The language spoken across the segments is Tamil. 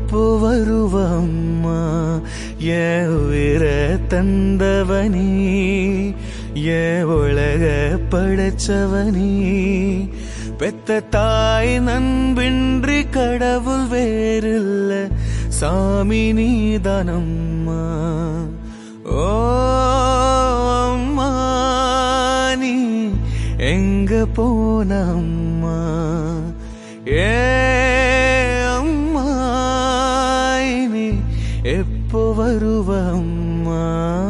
எப்போ வருவம்மா என் உயிர தந்தவனி என் உலக படைச்சவனி பெத்த தாய் நண்பின்றி கடவுள் வேறில்ல சாமி நீதானம்மா ஓ அம்மா நீ எங்க போன அம்மா ஏ அம்மா நீ எப்போ வருவ அம்மா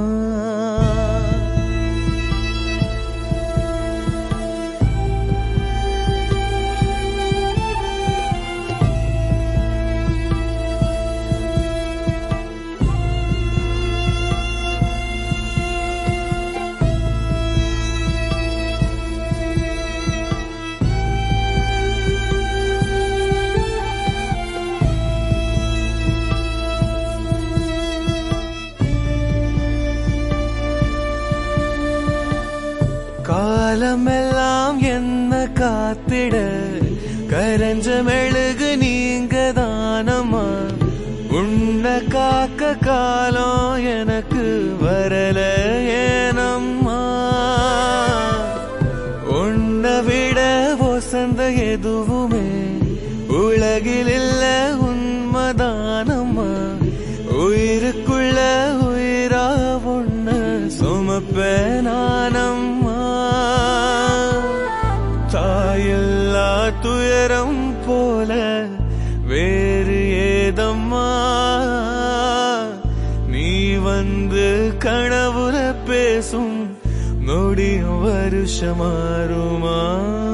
காலமெல்லாம் என்ன காத்திட கரஞ்ச மெழுகு நீங்க தானம்மா உன்னை காக்க காலம் எனக்கு வரல ஏனம்மா உன்னை விட வசந்த எதுவுமே உலகில் இல்ல உண்மைதானம்மா உயிருக்குள்ள உயிரா ஒண்ணு சுமப்ப நானம்மா தாயில்லா துயரம் போல வேறு ஏதம்மா நீ வந்து கனவுல பேசும் நொடியும் வருஷமாறுமா